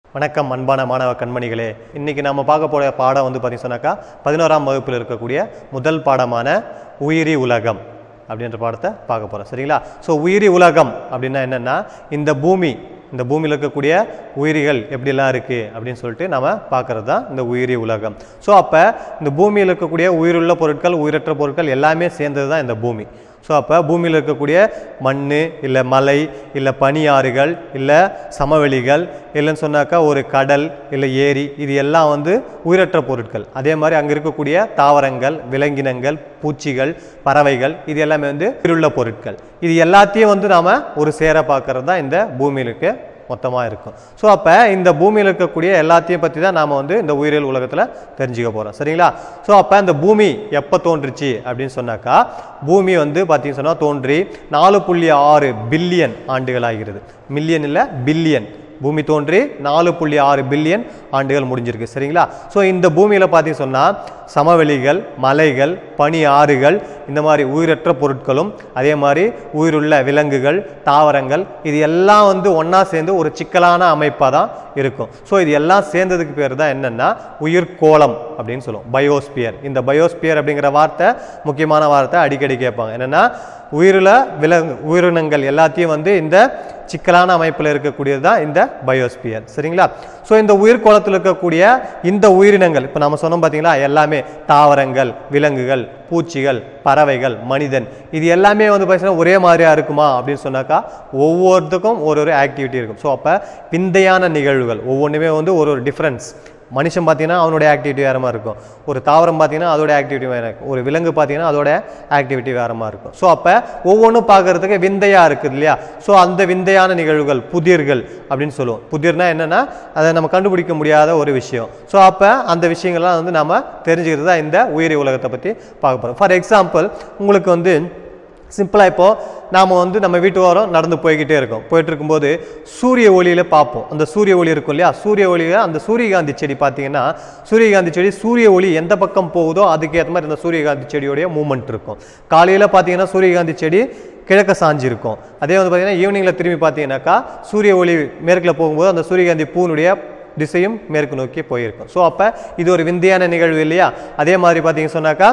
வணக்கம் அன்பான மாணவ கண்மணிகளே இன்னைக்கு நம்ம பார்க்க போகிற பாடம் வந்து பார்த்தீங்க சொன்னாக்கா பதினோராம் வகுப்பில் இருக்கக்கூடிய முதல் பாடமான உயிரி உலகம் அப்படின்ற பாடத்தை பார்க்க போகிறோம் சரிங்களா ஸோ உயிரி உலகம் அப்படின்னா என்னென்னா இந்த பூமி இந்த பூமியில் இருக்கக்கூடிய உயிரிகள் எப்படிலாம் இருக்குது அப்படின்னு சொல்லிட்டு நம்ம பார்க்குறது தான் இந்த உயிரி உலகம் ஸோ அப்போ இந்த பூமியில் இருக்கக்கூடிய உயிருள்ள பொருட்கள் உயிரற்ற பொருட்கள் எல்லாமே சேர்ந்தது தான் இந்த பூமி ஸோ அப்போ பூமியில் இருக்கக்கூடிய மண் இல்லை மலை இல்லை பனியாறுகள் இல்லை சமவெளிகள் இல்லைன்னு சொன்னாக்கா ஒரு கடல் இல்லை ஏரி இது எல்லாம் வந்து உயிரற்ற பொருட்கள் அதே மாதிரி அங்கே இருக்கக்கூடிய தாவரங்கள் விலங்கினங்கள் பூச்சிகள் பறவைகள் இது எல்லாமே வந்து உயிருள்ள பொருட்கள் இது எல்லாத்தையும் வந்து நாம் ஒரு சேர பார்க்கறது தான் இந்த பூமியில் இருக்க மொத்தமாக இருக்கும் ஸோ அப்போ இந்த பூமியில் இருக்கக்கூடிய எல்லாத்தையும் பற்றி தான் நாம் வந்து இந்த உயிரியல் உலகத்தில் தெரிஞ்சுக்க போகிறோம் சரிங்களா ஸோ அப்போ இந்த பூமி எப்போ தோன்றுச்சு அப்படின்னு சொன்னாக்கா பூமி வந்து பார்த்தீங்கன்னு சொன்னால் தோன்றி நாலு புள்ளி ஆறு பில்லியன் ஆண்டுகள் ஆகிறது மில்லியன் இல்லை பில்லியன் பூமி தோன்றி நாலு புள்ளி ஆறு பில்லியன் ஆண்டுகள் முடிஞ்சிருக்கு சரிங்களா ஸோ இந்த பூமியில் பார்த்தீங்க சொன்னால் சமவெளிகள் மலைகள் பனி ஆறுகள் இந்த மாதிரி உயிரற்ற பொருட்களும் அதே மாதிரி உயிருள்ள விலங்குகள் தாவரங்கள் இது எல்லாம் வந்து ஒன்றா சேர்ந்து ஒரு சிக்கலான அமைப்பாக தான் இருக்கும் ஸோ இது எல்லாம் சேர்ந்ததுக்கு பேர் தான் என்னென்னா உயிர்கோளம் அப்படின்னு சொல்லுவோம் பயோஸ்பியர் இந்த பயோஸ்பியர் அப்படிங்கிற வார்த்தை முக்கியமான வார்த்தை அடிக்கடி கேட்பாங்க என்னென்னா உயிருள்ள விலங்கு உயிரினங்கள் எல்லாத்தையும் வந்து இந்த சிக்கலான அமைப்பில் இருக்கக்கூடியது தான் இந்த பயோஸ்பியர் சரிங்களா ஸோ இந்த உயிர்கோளத்தில் இருக்கக்கூடிய இந்த உயிரினங்கள் இப்போ நம்ம சொன்னோம் பார்த்தீங்களா எல்லாமே தாவரங்கள் விலங்குகள் பூச்சிகள் பறவைகள் மனிதன் இது எல்லாமே வந்து பார்த்தீங்கன்னா ஒரே மாதிரியாக இருக்குமா அப்படின்னு சொன்னாக்கா ஒவ்வொருத்துக்கும் ஒரு ஒரு ஆக்டிவிட்டி இருக்கும் ஸோ அப்போ விந்தையான நிகழ்வுகள் ஒவ்வொன்றுமே வந்து ஒரு ஒரு டிஃப்ரென்ஸ் மனுஷன் பார்த்தீங்கன்னா அவனுடைய ஆக்டிவிட்டி வேறு மாதிரி இருக்கும் ஒரு தாவரம் பார்த்தீங்கன்னா அதோட ஆக்டிவிட்டி வேறு இருக்கும் ஒரு விலங்கு பார்த்தீங்கன்னா அதோட ஆக்டிவிட்டி வேறு மாதிரி இருக்கும் ஸோ அப்போ ஒவ்வொன்றும் பார்க்கறதுக்கு விந்தையாக இருக்குது இல்லையா ஸோ அந்த விந்தையான நிகழ்வுகள் புதிர்கள் அப்படின்னு சொல்லுவோம் புதிர்னா என்னென்னா அதை நம்ம கண்டுபிடிக்க முடியாத ஒரு விஷயம் ஸோ அப்போ அந்த விஷயங்கள்லாம் வந்து நம்ம தெரிஞ்சுக்கிறது தான் இந்த உயிரி உலகத்தை பற்றி பார்க்க போகிறோம் ஃபார் எக்ஸாம்பிள் உங்களுக்கு வந்து சிம்பிளாக இப்போது நாம் வந்து நம்ம வீட்டு வாரம் நடந்து போய்கிட்டே இருக்கோம் போயிட்டு இருக்கும்போது சூரிய ஒளியில் பார்ப்போம் அந்த சூரிய ஒளி இருக்கும் இல்லையா சூரிய ஒளியில் அந்த சூரியகாந்தி செடி பார்த்தீங்கன்னா சூரியகாந்தி செடி சூரிய ஒளி எந்த பக்கம் போகுதோ அதுக்கேற்ற மாதிரி இந்த சூரியகாந்தி செடியோடைய மூமெண்ட் இருக்கும் காலையில் பார்த்தீங்கன்னா சூரியகாந்தி செடி கிழக்க சாஞ்சிருக்கும் அதே வந்து பார்த்தீங்கன்னா ஈவினிங்கில் திரும்பி பார்த்தீங்கன்னாக்கா சூரிய ஒளி மேற்கில் போகும்போது அந்த சூரியகாந்தி பூனுடைய திசையும் மேற்கு நோக்கி போயிருக்கும் ஸோ அப்போ இது ஒரு விந்தையான நிகழ்வு இல்லையா அதே மாதிரி பார்த்தீங்க சொன்னாக்கா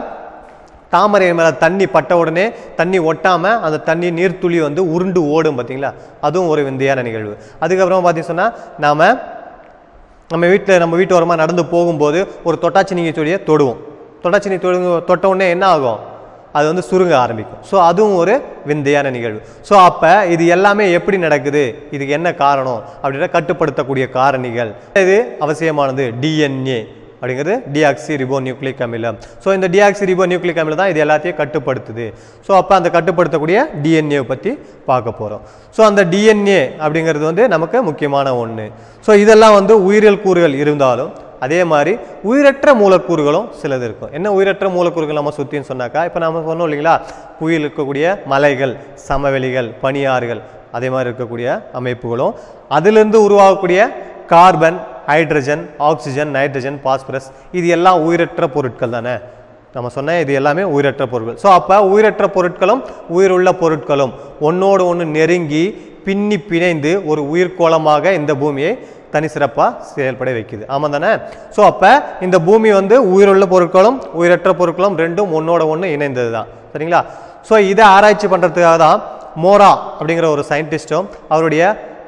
தாமரை மேலே தண்ணி பட்ட உடனே தண்ணி ஒட்டாமல் அந்த தண்ணி நீர்த்துளி வந்து உருண்டு ஓடும் பார்த்தீங்களா அதுவும் ஒரு விந்தையான நிகழ்வு அதுக்கப்புறம் பார்த்தீங்க சொன்னால் நாம் நம்ம வீட்டில் நம்ம வீட்டு ஓரமாக நடந்து போகும்போது ஒரு தொட்டாச்சினிங்கி செடியை தொடுவோம் தொட்டாச்சினி தொடு தொட்ட உடனே என்ன ஆகும் அது வந்து சுருங்க ஆரம்பிக்கும் ஸோ அதுவும் ஒரு விந்தையான நிகழ்வு ஸோ அப்போ இது எல்லாமே எப்படி நடக்குது இதுக்கு என்ன காரணம் அப்படின்னா கட்டுப்படுத்தக்கூடிய காரணிகள் இது அவசியமானது டிஎன்ஏ அப்படிங்கிறது டிஆக்சி ரிபோ நியூக்ளிக் அமிலம் ஸோ இந்த டிஆக்சி ரிபோ நியூக்ளிக் அமிலம் தான் இது எல்லாத்தையும் கட்டுப்படுத்துது ஸோ அப்போ அந்த கட்டுப்படுத்தக்கூடிய டிஎன்ஏ பற்றி பார்க்க போகிறோம் ஸோ அந்த டிஎன்ஏ அப்படிங்கிறது வந்து நமக்கு முக்கியமான ஒன்று ஸோ இதெல்லாம் வந்து உயிரியல் கூறுகள் இருந்தாலும் அதே மாதிரி உயிரற்ற மூலக்கூறுகளும் சிலது இருக்கும் என்ன உயிரற்ற மூலக்கூறுகள் நம்ம சுற்றின்னு சொன்னாக்கா இப்போ நம்ம சொன்னோம் இல்லைங்களா புயல் இருக்கக்கூடிய மலைகள் சமவெளிகள் பனியாறுகள் அதே மாதிரி இருக்கக்கூடிய அமைப்புகளும் அதிலிருந்து உருவாகக்கூடிய carbon hydrogen oxygen nitrogen phosphorus இது எல்லாம் உயிரற்ற பொருட்கள் தானே நம்ம சொன்ன இது எல்லாமே உயிரற்ற பொருட்கள் ஸோ அப்போ உயிரற்ற பொருட்களும் உயிருள்ள பொருட்களும் ஒன்றோடு ஒன்று நெருங்கி பின்னி பிணைந்து ஒரு உயிர்கோளமாக இந்த பூமியை தனி சிறப்பாக செயல்பட வைக்குது ஆமாம் தானே ஸோ அப்போ இந்த பூமி வந்து உயிருள்ள பொருட்களும் உயிரற்ற பொருட்களும் ரெண்டும் ஒன்றோட ஒன்று இணைந்தது தான் சரிங்களா ஸோ இதை ஆராய்ச்சி பண்ணுறதுக்காக தான் மோரா அப்படிங்கிற ஒரு சயின்டிஸ்ட்டும் அவருடைய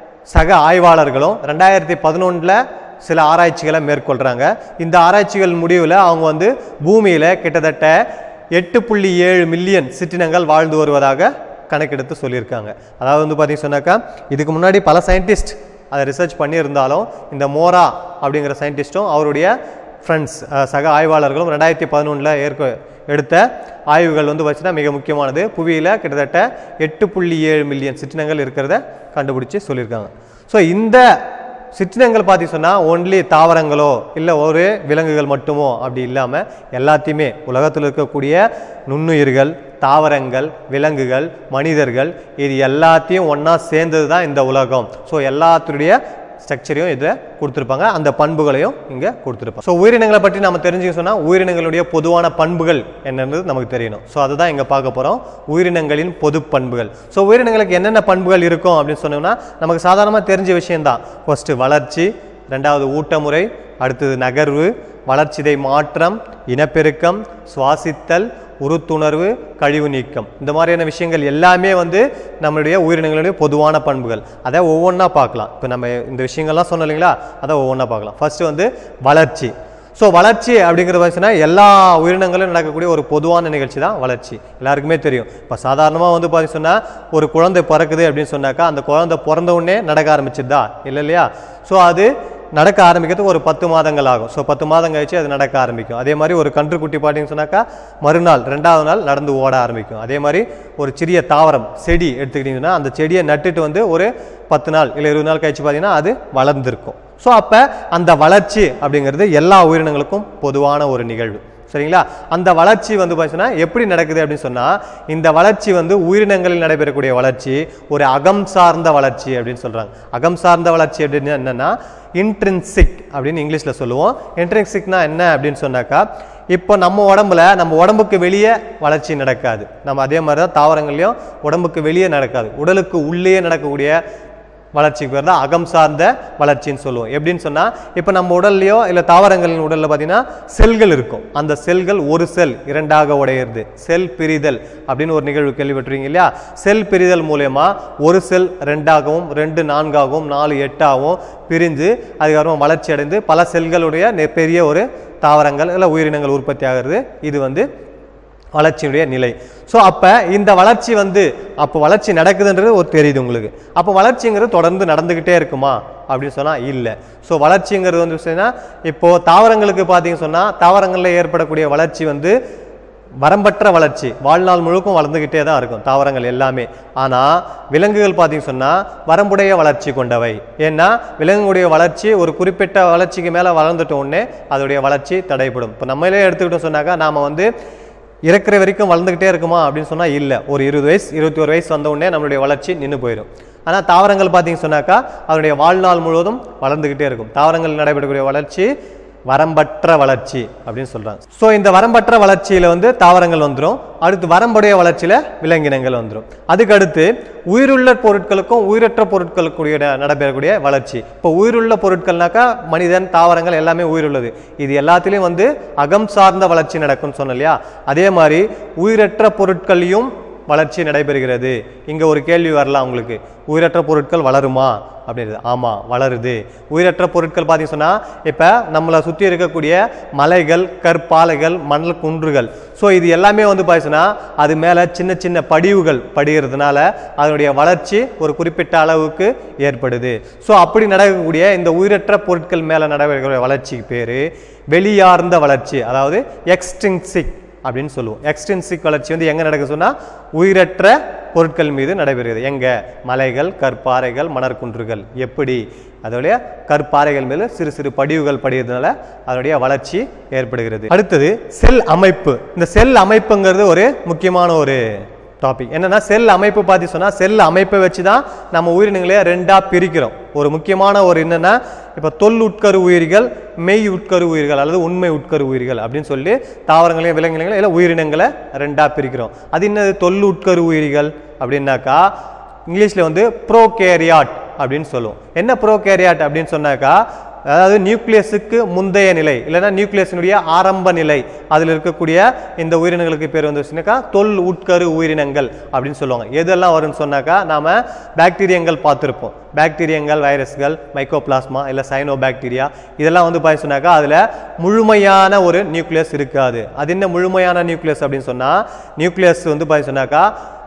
சக ஆய்வாளர்களும் ரெண்டாயிரத்தி பதினொன்றில் சில ஆராய்ச்சிகளை மேற்கொள்கிறாங்க இந்த ஆராய்ச்சிகள் முடிவில் அவங்க வந்து பூமியில் கிட்டத்தட்ட எட்டு புள்ளி ஏழு மில்லியன் சிற்றினங்கள் வாழ்ந்து வருவதாக கணக்கெடுத்து சொல்லியிருக்காங்க அதாவது வந்து பார்த்தீங்க சொன்னாக்கா இதுக்கு முன்னாடி பல சயின்டிஸ்ட் அதை ரிசர்ச் பண்ணியிருந்தாலும் இந்த மோரா அப்படிங்கிற சயின்டிஸ்ட்டும் அவருடைய ஃப்ரெண்ட்ஸ் சக ஆய்வாளர்களும் ரெண்டாயிரத்தி பதினொன்றில் ஏற்க எடுத்த ஆய்வுகள் வந்து வச்சுன்னா மிக முக்கியமானது புவியில் கிட்டத்தட்ட எட்டு புள்ளி ஏழு மில்லியன் சிற்றினங்கள் இருக்கிறத கண்டுபிடிச்சி சொல்லியிருக்காங்க ஸோ இந்த சிற்றினங்கள் பார்த்தி சொன்னால் ஒன்லி தாவரங்களோ இல்லை ஒரு விலங்குகள் மட்டுமோ அப்படி இல்லாமல் எல்லாத்தையுமே உலகத்தில் இருக்கக்கூடிய நுண்ணுயிர்கள் தாவரங்கள் விலங்குகள் மனிதர்கள் இது எல்லாத்தையும் ஒன்றா சேர்ந்தது தான் இந்த உலகம் ஸோ எல்லாத்துடைய ஸ்ட்ரக்சரையும் இதில் கொடுத்துருப்பாங்க அந்த பண்புகளையும் இங்கே கொடுத்துருப்பாங்க ஸோ உயிரினங்களை பற்றி நம்ம தெரிஞ்சுக்க சொன்னால் உயிரினங்களுடைய பொதுவான பண்புகள் என்னன்றது நமக்கு தெரியணும் ஸோ அதை தான் இங்கே பார்க்க போகிறோம் உயிரினங்களின் பொது பண்புகள் ஸோ உயிரினங்களுக்கு என்னென்ன பண்புகள் இருக்கும் அப்படின்னு சொன்னோம்னா நமக்கு சாதாரணமாக தெரிஞ்ச விஷயம்தான் ஃபஸ்ட்டு வளர்ச்சி ரெண்டாவது ஊட்டமுறை அடுத்தது நகர்வு வளர்ச்சிதை மாற்றம் இனப்பெருக்கம் சுவாசித்தல் உறுத்துணர்வு கழிவு நீக்கம் இந்த மாதிரியான விஷயங்கள் எல்லாமே வந்து நம்மளுடைய உயிரினங்களுடைய பொதுவான பண்புகள் அதை ஒவ்வொன்றா பார்க்கலாம் இப்போ நம்ம இந்த விஷயங்கள்லாம் சொன்னோம் இல்லைங்களா அதை ஒவ்வொன்றா பார்க்கலாம் ஃபர்ஸ்ட் வந்து வளர்ச்சி ஸோ வளர்ச்சி அப்படிங்கிறது பார்த்தீங்கன்னா எல்லா உயிரினங்களும் நடக்கக்கூடிய ஒரு பொதுவான நிகழ்ச்சி தான் வளர்ச்சி எல்லாருக்குமே தெரியும் இப்போ சாதாரணமாக வந்து பார்த்தீங்கன்னா சொன்னால் ஒரு குழந்தை பிறக்குது அப்படின்னு சொன்னாக்கா அந்த குழந்தை பிறந்த உடனே நடக்க ஆரம்பிச்சிருதா இல்லை இல்லையா ஸோ அது நடக்க ஆரம்பிக்கிறதுக்கு ஒரு பத்து மாதங்கள் ஆகும் ஸோ பத்து மாதம் கழிச்சு அது நடக்க ஆரம்பிக்கும் அதே மாதிரி ஒரு கன்றுக்குட்டி பார்த்தீங்கன்னு சொன்னாக்கா மறுநாள் ரெண்டாவது நாள் நடந்து ஓட ஆரம்பிக்கும் அதே மாதிரி ஒரு சிறிய தாவரம் செடி எடுத்துக்கிட்டிங்கன்னா அந்த செடியை நட்டுட்டு வந்து ஒரு பத்து நாள் இல்லை இருபது நாள் கழிச்சு பார்த்தீங்கன்னா அது வளர்ந்துருக்கும் ஸோ அப்போ அந்த வளர்ச்சி அப்படிங்கிறது எல்லா உயிரினங்களுக்கும் பொதுவான ஒரு நிகழ்வு சரிங்களா அந்த வளர்ச்சி வந்து பார்த்தீங்கன்னா எப்படி நடக்குது அப்படின்னு சொன்னால் இந்த வளர்ச்சி வந்து உயிரினங்களில் நடைபெறக்கூடிய வளர்ச்சி ஒரு அகம் சார்ந்த வளர்ச்சி அப்படின்னு சொல்கிறாங்க அகம் சார்ந்த வளர்ச்சி அப்படின்னு என்னென்னா இன்ட்ரின்சிக் அப்படின்னு இங்கிலீஷில் சொல்லுவோம் இன்ட்ரின்சிக்னா என்ன அப்படின்னு சொன்னாக்கா இப்போ நம்ம உடம்புல நம்ம உடம்புக்கு வெளியே வளர்ச்சி நடக்காது நம்ம அதே மாதிரி தான் தாவரங்கள்லையும் உடம்புக்கு வெளியே நடக்காது உடலுக்கு உள்ளேயே நடக்கக்கூடிய வளர்ச்சிக்கு பேர் தான் அகம் சார்ந்த வளர்ச்சின்னு சொல்லுவோம் எப்படின்னு சொன்னால் இப்போ நம்ம உடல்லையோ இல்லை தாவரங்களின் உடலில் பார்த்தீங்கன்னா செல்கள் இருக்கும் அந்த செல்கள் ஒரு செல் இரண்டாக உடையிறது செல் பிரிதல் அப்படின்னு ஒரு நிகழ்வு கேள்விப்பட்டிருக்கீங்க இல்லையா செல் பிரிதல் மூலயமா ஒரு செல் ரெண்டாகவும் ரெண்டு நான்காகவும் நாலு எட்டாகவும் பிரிஞ்சு அதுக்கப்புறம் வளர்ச்சி அடைந்து பல செல்களுடைய நெ- பெரிய ஒரு தாவரங்கள் இல்லை உயிரினங்கள் உற்பத்தி ஆகிறது இது வந்து வளர்ச்சியுடைய நிலை ஸோ அப்போ இந்த வளர்ச்சி வந்து அப்போ வளர்ச்சி நடக்குதுன்றது ஒரு தெரியுது உங்களுக்கு அப்போ வளர்ச்சிங்கிறது தொடர்ந்து நடந்துக்கிட்டே இருக்குமா அப்படின்னு சொன்னால் இல்லை ஸோ வளர்ச்சிங்கிறது வந்து சொன்னால் இப்போது தாவரங்களுக்கு பார்த்தீங்க சொன்னால் தாவரங்களில் ஏற்படக்கூடிய வளர்ச்சி வந்து வரம்பற்ற வளர்ச்சி வாழ்நாள் முழுக்கும் வளர்ந்துக்கிட்டே தான் இருக்கும் தாவரங்கள் எல்லாமே ஆனால் விலங்குகள் பார்த்தீங்க சொன்னால் வரம்புடைய வளர்ச்சி கொண்டவை ஏன்னா விலங்குடைய வளர்ச்சி ஒரு குறிப்பிட்ட வளர்ச்சிக்கு மேலே வளர்ந்துட்ட உடனே அதோடைய வளர்ச்சி தடைப்படும் இப்போ நம்மளே எடுத்துக்கிட்டோம் சொன்னாக்கா நாம் வந்து இறக்குற வரைக்கும் வளர்ந்துக்கிட்டே இருக்குமா அப்படின்னு சொன்னால் இல்லை ஒரு இருபது வயசு இருபத்தி ஒரு வயசு வந்த உடனே நம்மளுடைய வளர்ச்சி நின்று போயிடும் ஆனால் தாவரங்கள் பார்த்தீங்க சொன்னாக்கா அதனுடைய வாழ்நாள் முழுவதும் வளர்ந்துக்கிட்டே இருக்கும் தாவரங்கள் நடைபெறக்கூடிய வளர்ச்சி வரம்பற்ற வளர்ச்சி அப்படின்னு சொல்கிறாங்க ஸோ இந்த வரம்பற்ற வளர்ச்சியில் வந்து தாவரங்கள் வந்துடும் அடுத்து வரம்புடைய வளர்ச்சியில் விலங்கினங்கள் வந்துடும் அதுக்கு அடுத்து உயிருள்ள பொருட்களுக்கும் உயிரற்ற பொருட்களுக்குரிய ந- நடைபெறக்கூடிய வளர்ச்சி இப்போ உயிருள்ள பொருட்கள்னாக்கா மனிதன் தாவரங்கள் எல்லாமே உயிருள்ளது இது எல்லாத்துலேயும் வந்து அகம் சார்ந்த வளர்ச்சி நடக்கும்னு சொன்னோம் இல்லையா அதே மாதிரி உயிரற்ற பொருட்களையும் வளர்ச்சி நடைபெறுகிறது இங்கே ஒரு கேள்வி வரலாம் உங்களுக்கு உயிரற்ற பொருட்கள் வளருமா அப்படின்றது ஆமாம் வளருது உயிரற்ற பொருட்கள் பார்த்தீங்க சொன்னால் இப்போ நம்மளை சுற்றி இருக்கக்கூடிய மலைகள் கற்பாலைகள் மணல் குன்றுகள் ஸோ இது எல்லாமே வந்து பார்த்தீங்கன்னா அது மேலே சின்ன சின்ன படிவுகள் படிகிறதுனால அதனுடைய வளர்ச்சி ஒரு குறிப்பிட்ட அளவுக்கு ஏற்படுது ஸோ அப்படி நடக்கக்கூடிய இந்த உயிரற்ற பொருட்கள் மேலே நடைபெறக்கூடிய வளர்ச்சிக்கு பேர் வெளியார்ந்த வளர்ச்சி அதாவது எக்ஸ்டின்சிக் அப்படின்னு சொல்லுவோம் எக்ஸ்டென்சிக் வளர்ச்சி வந்து எங்கே நடக்குது சொன்னால் உயிரற்ற பொருட்கள் மீது நடைபெறுகிறது எங்கே மலைகள் கற்பாறைகள் மணற்குன்றுகள் எப்படி அதோடைய கற்பாறைகள் மேல சிறு சிறு படிவுகள் படிகிறதுனால அதனுடைய வளர்ச்சி ஏற்படுகிறது அடுத்தது செல் அமைப்பு இந்த செல் அமைப்புங்கிறது ஒரு முக்கியமான ஒரு டாபிக் என்னன்னா செல் அமைப்பு பார்த்து சொன்னால் செல் அமைப்பை வச்சு தான் நம்ம உயிரினங்களே ரெண்டாக பிரிக்கிறோம் ஒரு முக்கியமான ஒரு என்னன்னா இப்போ தொல் உட்கரு உயிரிகள் மெய் உட்கரு உயிர்கள் அல்லது உண்மை உட்கரு உயிர்கள் அப்படின்னு சொல்லி தாவரங்களையும் விலங்கினங்களையும் இல்லை உயிரினங்களை ரெண்டாக பிரிக்கிறோம் அது என்னது தொல் உட்கரு உயிரிகள் அப்படின்னாக்கா இங்கிலீஷில் வந்து ப்ரோகேரியாட் அப்படின்னு சொல்லுவோம் என்ன ப்ரோகேரியாட் அப்படின்னு சொன்னாக்கா அதாவது நியூக்ளியஸுக்கு முந்தைய நிலை இல்லைன்னா நியூக்ளியஸினுடைய ஆரம்ப நிலை அதில் இருக்கக்கூடிய இந்த உயிரினங்களுக்கு பேர் வந்து சொன்னாக்கா தொல் உட்கரு உயிரினங்கள் அப்படின்னு சொல்லுவாங்க எதெல்லாம் வரும்னு சொன்னாக்கா நாம பாக்டீரியங்கள் பார்த்துருப்போம் பாக்டீரியங்கள் வைரஸ்கள் மைக்கோபிளாஸ்மா இல்லை சைனோ பாக்டீரியா இதெல்லாம் வந்து பார்த்து சொன்னாக்கா அதில் முழுமையான ஒரு நியூக்ளியஸ் இருக்காது அது என்ன முழுமையான நியூக்ளியஸ் அப்படின்னு சொன்னால் நியூக்ளியஸ் வந்து பார்த்து சொன்னாக்கா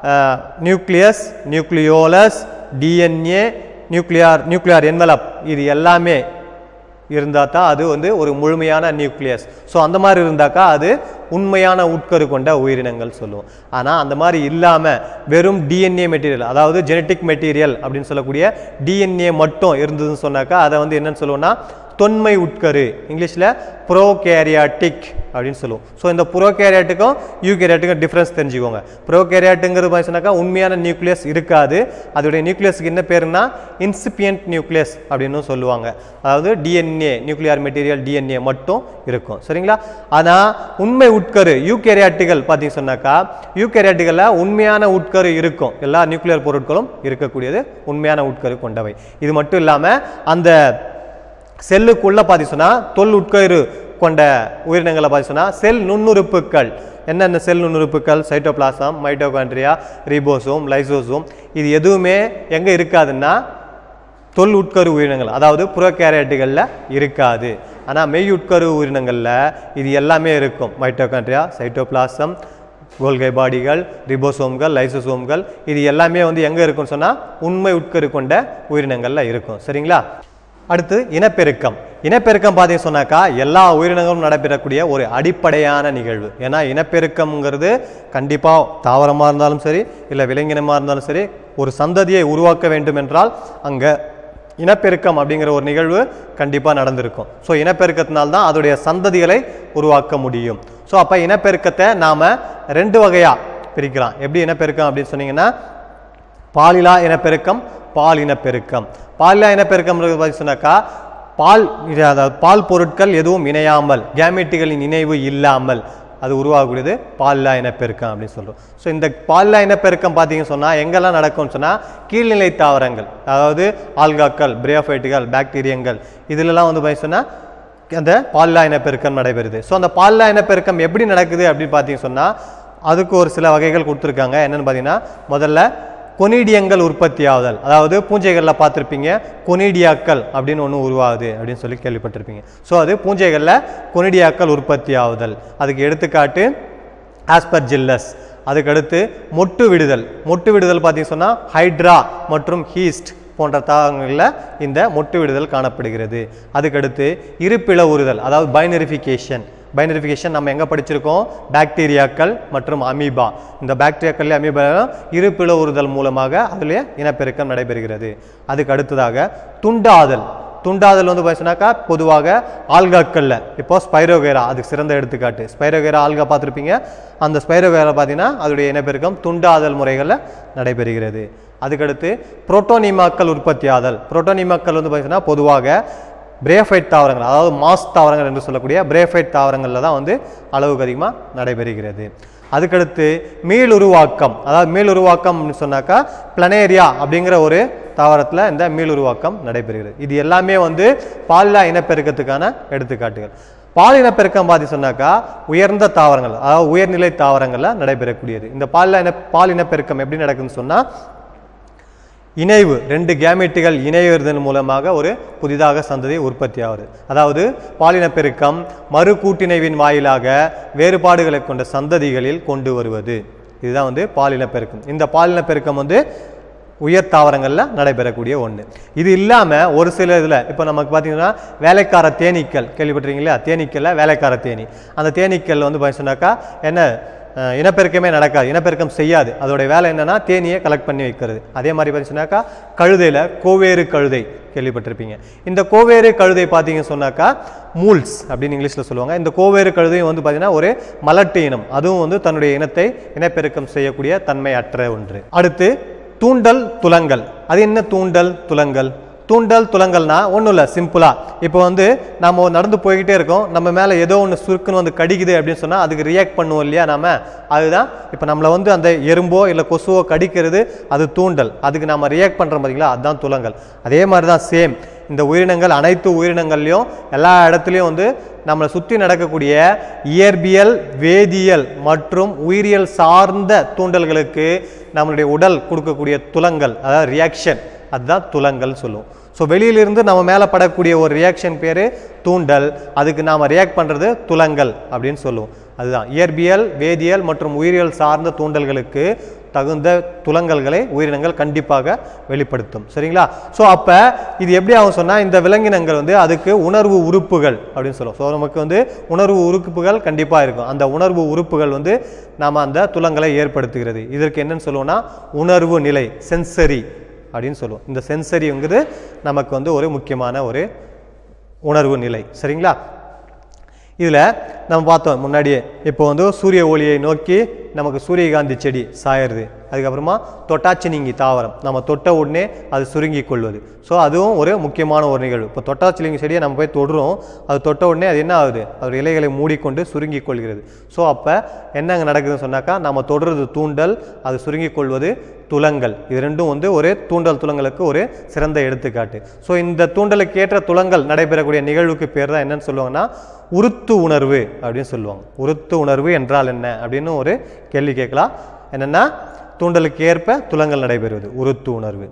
nucleus nucleolus DNA nuclear nuclear envelope இது எல்லாமே இருந்தால் தான் அது வந்து ஒரு முழுமையான நியூக்ளியஸ் ஸோ அந்த மாதிரி இருந்தாக்கா அது உண்மையான உட்கரு கொண்ட உயிரினங்கள் சொல்லுவோம் ஆனால் அந்த மாதிரி இல்லாமல் வெறும் டிஎன்ஏ மெட்டீரியல் அதாவது ஜெனட்டிக் மெட்டீரியல் அப்படின்னு சொல்லக்கூடிய டிஎன்ஏ மட்டும் இருந்ததுன்னு சொன்னாக்கா அதை வந்து என்னன்னு சொல்லுவோம்னா தொன்மை உட்கரு இங்கிலீஷில் ப்ரோகேரியாட்டிக் அப்படின்னு சொல்லுவோம் ஸோ இந்த ப்ரோகேரியாட்டுக்கும் யூகேரியாட்டுக்கும் டிஃப்ரென்ஸ் தெரிஞ்சுக்கோங்க ப்ரோகேரியாட்டுங்கிறது மாதிரி சொன்னாக்கா உண்மையான நியூக்ளியஸ் இருக்காது அதோடைய நியூக்ளியஸ்க்கு என்ன பேருனா இன்சிபியன்ட் நியூக்ளியஸ் அப்படின்னு சொல்லுவாங்க அதாவது டிஎன்ஏ நியூக்ளியர் மெட்டீரியல் டிஎன்ஏ மட்டும் இருக்கும் சரிங்களா ஆனால் உண்மை உட்கரு யூகேரியாட்டுகள் பார்த்தீங்க சொன்னாக்கா யூகேரியாட்டுகளில் உண்மையான உட்கரு இருக்கும் எல்லா நியூக்ளியர் பொருட்களும் இருக்கக்கூடியது உண்மையான உட்கரு கொண்டவை இது மட்டும் இல்லாமல் அந்த செல்லுக்குள்ள பார்த்தீங்கன்னா தொல் உட்கயிறு கொண்ட உயிரினங்களை பார்த்தீங்கன்னா செல் நுண்ணுறுப்புகள் என்னென்ன செல் நுண்ணுறுப்புகள் சைட்டோபிளாசம் மைட்டோகாண்ட்ரியா ரிபோசோம் லைசோசோம் இது எதுவுமே எங்கே இருக்காதுன்னா தொல் உட்கரு உயிரினங்கள் அதாவது புறக்கேரட்டுகளில் இருக்காது ஆனால் மெய் உட்கரு உயிரினங்களில் இது எல்லாமே இருக்கும் மைட்டோகாண்ட்ரியா சைட்டோபிளாசம் கோல்கை பாடிகள் ரிபோசோம்கள் லைசோசோம்கள் இது எல்லாமே வந்து எங்கே இருக்கும்னு சொன்னால் உண்மை உட்கரு கொண்ட உயிரினங்களில் இருக்கும் சரிங்களா அடுத்து இனப்பெருக்கம் இனப்பெருக்கம் பார்த்தீங்க சொன்னாக்கா எல்லா உயிரினங்களும் நடைபெறக்கூடிய ஒரு அடிப்படையான நிகழ்வு ஏன்னா இனப்பெருக்கம்ங்கிறது கண்டிப்பாக தாவரமாக இருந்தாலும் சரி இல்லை விலங்கினமாக இருந்தாலும் சரி ஒரு சந்ததியை உருவாக்க வேண்டும் என்றால் அங்கே இனப்பெருக்கம் அப்படிங்கிற ஒரு நிகழ்வு கண்டிப்பாக நடந்திருக்கும் ஸோ இனப்பெருக்கத்தினால்தான் தான் அதோடைய சந்ததிகளை உருவாக்க முடியும் ஸோ அப்போ இனப்பெருக்கத்தை நாம் ரெண்டு வகையாக பிரிக்கலாம் எப்படி இனப்பெருக்கம் அப்படின்னு சொன்னீங்கன்னா பாலிலா இனப்பெருக்கம் பால் இனப்பெருக்கம் பாலிலா இனப்பெருக்கம் பற்றி சொன்னாக்கா பால் இது அதாவது பால் பொருட்கள் எதுவும் இணையாமல் கேமெட்டுகளின் இணைவு இல்லாமல் அது உருவாகக்கூடியது பாலிலா இனப்பெருக்கம் அப்படின்னு சொல்கிறோம் ஸோ இந்த பாலிலா இனப்பெருக்கம் பார்த்தீங்கன்னு சொன்னால் எங்கெல்லாம் நடக்கும்னு சொன்னால் கீழ்நிலை தாவரங்கள் அதாவது ஆல்காக்கள் பிரேஃபைட்டுகள் பாக்டீரியங்கள் இதிலெல்லாம் வந்து பார்த்தீங்கன்னா அந்த பாலிலா இனப்பெருக்கம் நடைபெறுது ஸோ அந்த பாலிலா இனப்பெருக்கம் எப்படி நடக்குது அப்படின்னு பார்த்தீங்க சொன்னால் அதுக்கு ஒரு சில வகைகள் கொடுத்துருக்காங்க என்னென்னு பார்த்தீங்கன்னா முதல்ல கொனீடியங்கள் உற்பத்தி ஆகுதல் அதாவது பூஞ்சைகளில் பார்த்துருப்பீங்க கொனீடியாக்கள் அப்படின்னு ஒன்று உருவாகுது அப்படின்னு சொல்லி கேள்விப்பட்டிருப்பீங்க ஸோ அது பூஞ்சைகளில் கொனிடியாக்கள் உற்பத்தி ஆகுதல் அதுக்கு எடுத்துக்காட்டு ஆஸ்பர்ஜில்லஸ் அதுக்கடுத்து மொட்டு விடுதல் மொட்டு விடுதல் பார்த்தீங்க சொன்னால் ஹைட்ரா மற்றும் ஹீஸ்ட் போன்ற தாவரங்களில் இந்த மொட்டு விடுதல் காணப்படுகிறது அதுக்கடுத்து இருப்பிள உறுதல் அதாவது பைனரிஃபிகேஷன் பைனரிஃபிகேஷன் நம்ம எங்கே படிச்சிருக்கோம் பாக்டீரியாக்கள் மற்றும் அமீபா இந்த பாக்டீரியாக்கள் அமீபா இருப்பிள உறுதல் மூலமாக அதிலே இனப்பெருக்கம் நடைபெறுகிறது அதுக்கு அடுத்ததாக துண்டாதல் துண்டாதல் வந்து பார்த்தீங்கன்னாக்கா பொதுவாக ஆல்காக்களில் இப்போ ஸ்பைரோகேரா அதுக்கு சிறந்த எடுத்துக்காட்டு ஸ்பைரோகேரா ஆல்கா பார்த்துருப்பீங்க அந்த ஸ்பைரோகேரா பார்த்தீங்கன்னா அதோடைய இனப்பெருக்கம் துண்டாதல் முறைகளில் நடைபெறுகிறது அதுக்கடுத்து புரோட்டோனிமாக்கள் உற்பத்தி ஆதல் புரோட்டோனிமாக்கள் வந்து பார்த்தீங்கன்னா பொதுவாக பிரேஃபைட் தாவரங்கள் அதாவது மாஸ் தாவரங்கள் என்று சொல்லக்கூடிய பிரேஃபைட் தாவரங்களில் தான் வந்து அளவுக்கு அதிகமாக நடைபெறுகிறது அதுக்கடுத்து மீளுருவாக்கம் அதாவது மீளுருவாக்கம்னு சொன்னாக்கா பிளனேரியா அப்படிங்கிற ஒரு தாவரத்தில் இந்த மீளுருவாக்கம் நடைபெறுகிறது இது எல்லாமே வந்து பாலிலா இனப்பெருக்கத்துக்கான எடுத்துக்காட்டுகள் பால் இனப்பெருக்கம் பாதி சொன்னாக்கா உயர்ந்த தாவரங்கள் அதாவது உயர்நிலை தாவரங்களில் நடைபெறக்கூடியது இந்த பாலிலா இன பால் இனப்பெருக்கம் எப்படி நடக்குதுன்னு சொன்னால் இணைவு ரெண்டு கேமெட்டுகள் இணைவதன் மூலமாக ஒரு புதிதாக சந்ததி உற்பத்தி ஆகுது அதாவது பாலினப்பெருக்கம் மறு கூட்டிணைவின் வாயிலாக வேறுபாடுகளை கொண்ட சந்ததிகளில் கொண்டு வருவது இதுதான் வந்து பாலினப்பெருக்கம் இந்த பாலினப்பெருக்கம் வந்து உயர் தாவரங்களில் நடைபெறக்கூடிய ஒன்று இது இல்லாமல் ஒரு சில இதில் இப்போ நமக்கு பார்த்தீங்கன்னா வேலைக்கார தேனீக்கள் கேள்விப்பட்டிருக்கீங்களா தேனீக்களில் வேலைக்கார தேனி அந்த தேனீக்கள் வந்து பார்த்தீங்கன்னாக்கா என்ன அஹ், இனப்பெருக்கமே நடக்காது இனப்பெருக்கம் செய்யாது அதோடைய வேலை என்னன்னா தேனியை கலெக்ட் பண்ணி வைக்கிறது அதே மாதிரி பார்த்தீங்கன்னாக்கா கழுதையில் கோவேறு கழுதை கேள்விப்பட்டிருப்பீங்க இந்த கோவேறு கழுதை பார்த்தீங்க சொன்னாக்கா மூல்ஸ் அப்படின்னு இங்கிலீஷில் சொல்லுவாங்க இந்த கோவேறு கழுதையும் வந்து பார்த்தீங்கன்னா ஒரு மலட்டு இனம் அதுவும் வந்து தன்னுடைய இனத்தை இனப்பெருக்கம் செய்யக்கூடிய தன்மை அற்ற ஒன்று அடுத்து தூண்டல் துலங்கல் அது என்ன தூண்டல் துலங்கல் தூண்டல் துலங்கல்னா ஒன்றும் இல்லை சிம்பிளாக இப்போ வந்து நம்ம நடந்து போய்கிட்டே இருக்கோம் நம்ம மேலே ஏதோ ஒன்று சுருக்குன்னு வந்து கடிக்குது அப்படின்னு சொன்னால் அதுக்கு ரியாக்ட் பண்ணுவோம் இல்லையா நாம அதுதான் இப்போ நம்மளை வந்து அந்த எறும்போ இல்லை கொசுவோ கடிக்கிறது அது தூண்டல் அதுக்கு நம்ம ரியாக்ட் பண்ணுறோம் பார்த்தீங்களா அதுதான் துலங்கல் அதே மாதிரி தான் சேம் இந்த உயிரினங்கள் அனைத்து உயிரினங்கள்லையும் எல்லா இடத்துலையும் வந்து நம்மளை சுற்றி நடக்கக்கூடிய இயற்பியல் வேதியியல் மற்றும் உயிரியல் சார்ந்த தூண்டல்களுக்கு நம்மளுடைய உடல் கொடுக்கக்கூடிய துலங்கல் அதாவது ரியாக்ஷன் அதுதான் துலங்கல் சொல்லுவோம் ஸோ வெளியிலிருந்து நம்ம மேலே படக்கூடிய ஒரு ரியாக்ஷன் பேர் தூண்டல் அதுக்கு நாம் ரியாக்ட் பண்ணுறது துலங்கல் அப்படின்னு சொல்லுவோம் அதுதான் இயற்பியல் வேதியியல் மற்றும் உயிரியல் சார்ந்த தூண்டல்களுக்கு தகுந்த துலங்கல்களை உயிரினங்கள் கண்டிப்பாக வெளிப்படுத்தும் சரிங்களா ஸோ அப்போ இது எப்படி ஆகும் சொன்னால் இந்த விலங்கினங்கள் வந்து அதுக்கு உணர்வு உறுப்புகள் அப்படின்னு சொல்லுவோம் ஸோ நமக்கு வந்து உணர்வு உறுப்புகள் கண்டிப்பாக இருக்கும் அந்த உணர்வு உறுப்புகள் வந்து நாம் அந்த துலங்களை ஏற்படுத்துகிறது இதற்கு என்னன்னு சொல்லுவோம்னா உணர்வு நிலை சென்சரி அப்படின்னு சொல்லுவோம் இந்த சென்சரிங்கிறது நமக்கு வந்து ஒரு முக்கியமான ஒரு உணர்வு நிலை சரிங்களா இதில் நம்ம பார்த்தோம் முன்னாடியே இப்போ வந்து சூரிய ஒளியை நோக்கி நமக்கு சூரியகாந்தி செடி சாயறது அதுக்கப்புறமா தொட்டாச்சினிங்கி தாவரம் நம்ம தொட்ட உடனே அது சுருங்கி கொள்வது ஸோ அதுவும் ஒரு முக்கியமான ஒரு நிகழ்வு இப்போ தொட்டாச்சிலிங்கி செடியை நம்ம போய் தொடுறோம் அது தொட்ட உடனே அது என்ன ஆகுது அதோட இலைகளை மூடிக்கொண்டு சுருங்கி கொள்கிறது ஸோ அப்போ என்ன அங்கே நடக்குதுன்னு சொன்னாக்கா நம்ம தொடுறது தூண்டல் அது சுருங்கி கொள்வது துலங்கள் இது ரெண்டும் வந்து ஒரு தூண்டல் துலங்களுக்கு ஒரு சிறந்த எடுத்துக்காட்டு ஸோ இந்த தூண்டலுக்கு ஏற்ற துலங்கள் நடைபெறக்கூடிய நிகழ்வுக்கு பேர் தான் என்னன்னு சொல்லுவாங்கன்னா உருத்து உணர்வு அப்படின்னு சொல்லுவாங்க உருத்து உணர்வு என்றால் என்ன அப்படின்னு ஒரு கேள்வி கேட்கலாம் என்னென்னா தூண்டலுக்கு ஏற்ப துலங்கள் நடைபெறுவது உருத்து உணர்வு